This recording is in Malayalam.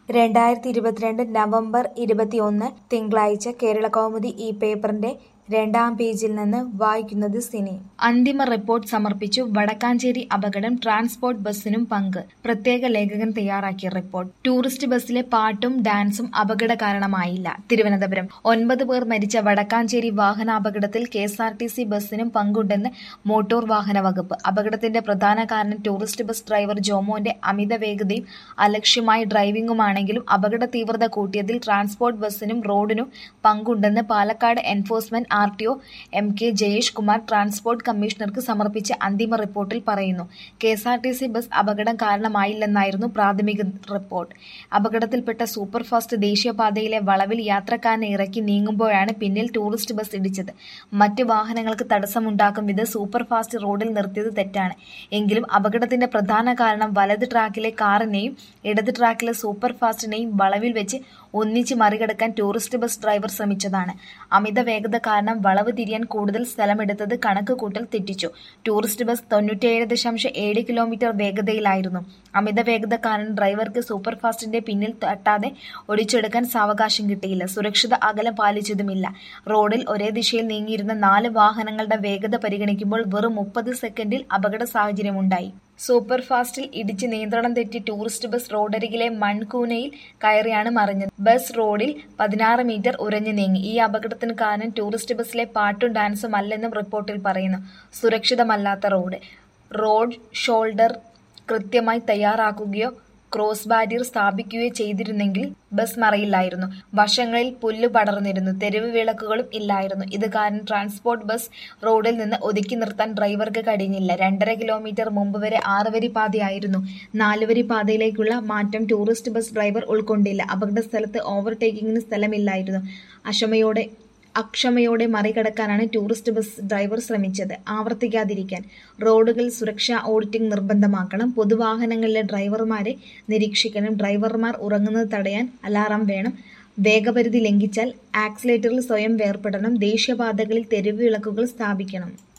രണ്ടായിരത്തി ഇരുപത്തിരണ്ട് നവംബർ ഇരുപത്തിയൊന്ന് തിങ്കളാഴ്ച കേരളകൗമുദി ഈ പേപ്പറിന്റെ രണ്ടാം പേജിൽ നിന്ന് വായിക്കുന്നത് സിനി അന്തിമ റിപ്പോർട്ട് സമർപ്പിച്ചു വടക്കാഞ്ചേരി അപകടം ട്രാൻസ്പോർട്ട് ബസ്സിനും പങ്ക് പ്രത്യേക ലേഖകൻ തയ്യാറാക്കിയ റിപ്പോർട്ട് ടൂറിസ്റ്റ് ബസ്സിലെ പാട്ടും ഡാൻസും അപകട കാരണമായില്ല തിരുവനന്തപുരം ഒൻപത് പേർ മരിച്ച വടക്കാഞ്ചേരി വാഹനാപകടത്തിൽ K S R T C ബസ്സിനും പങ്കുണ്ടെന്ന് മോട്ടോർ വാഹന വകുപ്പ് അപകടത്തിന്റെ പ്രധാന കാരണം ടൂറിസ്റ്റ് ബസ് ഡ്രൈവർ ജോമോന്റെ അമിത വേഗതയും അലക്ഷ്യമായ ഡ്രൈവിംഗുമാണെങ്കിലും അപകട തീവ്രത കൂട്ടിയതിൽ ട്രാൻസ്പോർട്ട് ബസ്സിനും റോഡിനും പങ്കുണ്ടെന്ന് Palakkad enforcement R T O M K Jayesh Kumar transport കമ്മീഷണർക്ക് സമർപ്പിച്ച അന്തിമ റിപ്പോർട്ടിൽ പറയുന്നു K S R T C bus അപകടം കാരണമായില്ലെന്നായിരുന്നു പ്രാഥമിക റിപ്പോർട്ട് അപകടത്തിൽപ്പെട്ട സൂപ്പർ ഫാസ്റ്റ് ദേശീയപാതയിലെ വളവിൽ യാത്രക്കാരനെ ഇറക്കി നീങ്ങുമ്പോഴാണ് പിന്നിൽ ടൂറിസ്റ്റ് ബസ് ഇടിച്ചത് മറ്റ് വാഹനങ്ങൾക്ക് തടസ്സമുണ്ടാക്കും വിധം സൂപ്പർ ഫാസ്റ്റ് റോഡിൽ നിർത്തിയത് തെറ്റാണ് എങ്കിലും അപകടത്തിന്റെ പ്രധാന കാരണം വലത് ട്രാക്കിലെ കാറിനെയും ഇടത് ട്രാക്കിലെ സൂപ്പർ ഫാസ്റ്റിനെയും വളവിൽ വെച്ച് ഒന്നിച്ച് മറികടക്കാൻ ടൂറിസ്റ്റ് ബസ് ഡ്രൈവർ ശ്രമിച്ചതാണ് അമിത വേഗത കാരണം വളവ് തിരിയാൻ കൂടുതൽ സ്ഥലമെടുത്തത് കണക്ക് കൂട്ടൽ തെറ്റിച്ചു ടൂറിസ്റ്റ് ബസ് തൊണ്ണൂറ്റിയേഴ് ദശാംശം ഏഴ് കിലോമീറ്റർ വേഗതയിലായിരുന്നു അമിത വേഗത കാരണം ഡ്രൈവർക്ക് സൂപ്പർ ഫാസ്റ്റിന്റെ പിന്നിൽ തട്ടാതെ ഒടിച്ചെടുക്കാൻ സാവകാശം കിട്ടിയില്ല സുരക്ഷിത അകലം പാലിച്ചതുമില്ല റോഡിൽ ഒരേ ദിശയിൽ നീങ്ങിയിരുന്ന നാല് വാഹനങ്ങളുടെ വേഗത പരിഗണിക്കുമ്പോൾ വെറും മുപ്പത് സെക്കൻഡിൽ അപകട സാഹചര്യമുണ്ടായി സൂപ്പർ ഫാസ്റ്റിൽ ഇടിച്ച് നിയന്ത്രണം തെറ്റി ടൂറിസ്റ്റ് ബസ് റോഡരികിലെ മൺകൂനയിൽ കയറിയാണ് മറിഞ്ഞത് ബസ് റോഡിൽ പതിനാറ് മീറ്റർ ഉരഞ്ഞു നീങ്ങി ഈ അപകടത്തിന് കാരണം ടൂറിസ്റ്റ് ബസ്സിലെ പാട്ടും ഡാൻസും അല്ലെന്നും റിപ്പോർട്ടിൽ പറയുന്നു സുരക്ഷിതമല്ലാത്ത റോഡ് റോഡ് ഷോൾഡർ കൃത്യമായി തയ്യാറാക്കുകയോ ക്രോസ് ബാരിയർ സ്ഥാപിക്കുകയോ ചെയ്തിരുന്നെങ്കിൽ ബസ് മറിയില്ലായിരുന്നു വശങ്ങളിൽ പുല്ല് പടർന്നിരുന്നു തെരുവ് വിളക്കുകളും ഇല്ലായിരുന്നു ഇത് കാരണം ട്രാൻസ്പോർട്ട് ബസ് റോഡിൽ നിന്ന് ഒതുക്കി നിർത്താൻ ഡ്രൈവർക്ക് കഴിഞ്ഞില്ല രണ്ടര കിലോമീറ്റർ മുമ്പ് വരെ ആറുവരി പാതയായിരുന്നു നാലുവരി പാതയിലേക്കുള്ള മാറ്റം ടൂറിസ്റ്റ് ബസ് ഡ്രൈവർ ഉൾക്കൊണ്ടില്ല അപകട സ്ഥലത്ത് ഓവർടേക്കിങ്ങിന് സ്ഥലമില്ലായിരുന്നു അക്ഷമയോടെ അക്ഷമയോടെ മറികടക്കാനാണ് ടൂറിസ്റ്റ് ബസ് ഡ്രൈവർ ശ്രമിച്ചത് ആവർത്തിക്കാതിരിക്കാൻ റോഡുകളിൽ സുരക്ഷാ ഓഡിറ്റിംഗ് നിർബന്ധമാക്കണം പൊതുവാഹനങ്ങളിലെ ഡ്രൈവർമാരെ നിരീക്ഷിക്കണം ഡ്രൈവർമാർ ഉറങ്ങുന്നത് തടയാൻ അലാറം വേണം വേഗപരിധി ലംഘിച്ചാൽ ആക്സിലേറ്ററിൽ സ്വയം വേർപെടണം ദേശീയപാതകളിൽ തെരുവ് വിളക്കുകൾ സ്ഥാപിക്കണം